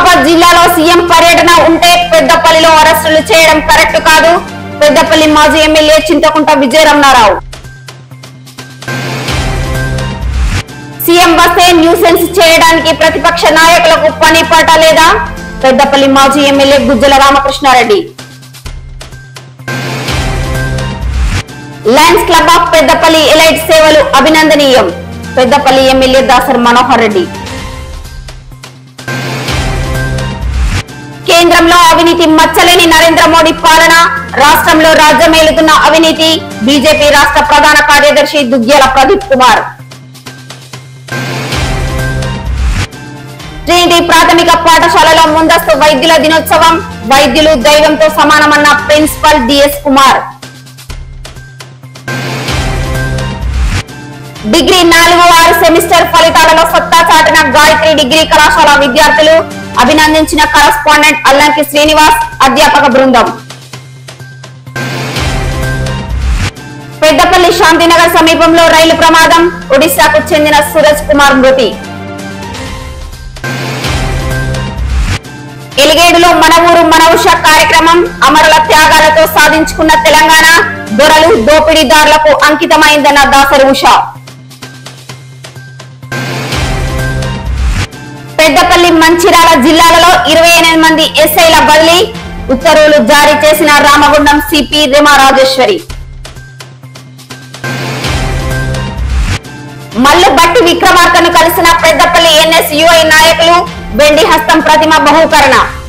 నిజామాబాద్ జిల్లాలో సీఎం పర్యటన ఉంటే పెద్దపల్లిలో అరెస్టులు చేయడం కరెక్ట్ కాదు పెద్దపల్లి మాజీ ఎమ్మెల్యే చింతకుంట విజయరమణారావు సీఎం వస్తే న్యూసెన్స్ చేయడానికి ప్రతిపక్ష నాయకులకు పని పాట లేదా పెద్దపల్లి మాజీ MLA Gujjala Ramakrishnareddy lions club of Peddapalli elite సేవలు అభినందనీయం పెద్దపల్లి ఎమ్మెల్యే దాసర్ మనోహర్ రెడ్డి కేంద్రంలో అవినీతి మచ్చలేని నరేంద్ర మోడీ పాలన రాష్ట్రంలో రాజ్యమేలుతున్న అవినీతి బీజేపీ రాష్ట్ర ప్రధాన కార్యదర్శి దుగ్గ్యాల ప్రదీప్ కుమార్ ట్రినిటీ ప్రాథమిక పాఠశాలలో ముందస్తు వైద్యుల దినోత్సవం వైద్యులు దైవంతో సమానమన్న ప్రిన్సిపల్ డిఎస్ కుమార్ డిగ్రీ నాలుగు ఆరు సెమిస్టర్ ఫలితాలలో సత్తా చాటిన గాయత్రి డిగ్రీ కళాశాల విద్యార్థులు అభినందించిన కరస్పాండెంట్ అల్లంకి శ్రీనివాస్ అధ్యాపక బృందం పెద్దపల్లి శాంతినగర్ సమీపంలో రైలు ప్రమాదం ఒడిశాకు చెందిన సూరజ్ కుమార్ మృతి ఎలిగేడులో మన ఊరు మన ఉష కార్యక్రమం అమరుల త్యాగాలతో సాధించుకున్న తెలంగాణ దొరలు దోపిడీదారులకు అంకితమైందన్న దాసరి ఉష పెద్దపల్లి మంచిర్యాల జిల్లాలలో ఇరవై ఎనిమిది మంది ఎస్ఐల బదిలీ ఉత్తర్వులు జారీ చేసిన రామగుండం సిపి రిమా రాజేశ్వరి మల్లు బట్టి విక్రమార్కను కలిసిన పెద్దపల్లి ఎన్ఎస్యుఐ నాయకులు వెండి హస్తం ప్రతిమ బహుకరణ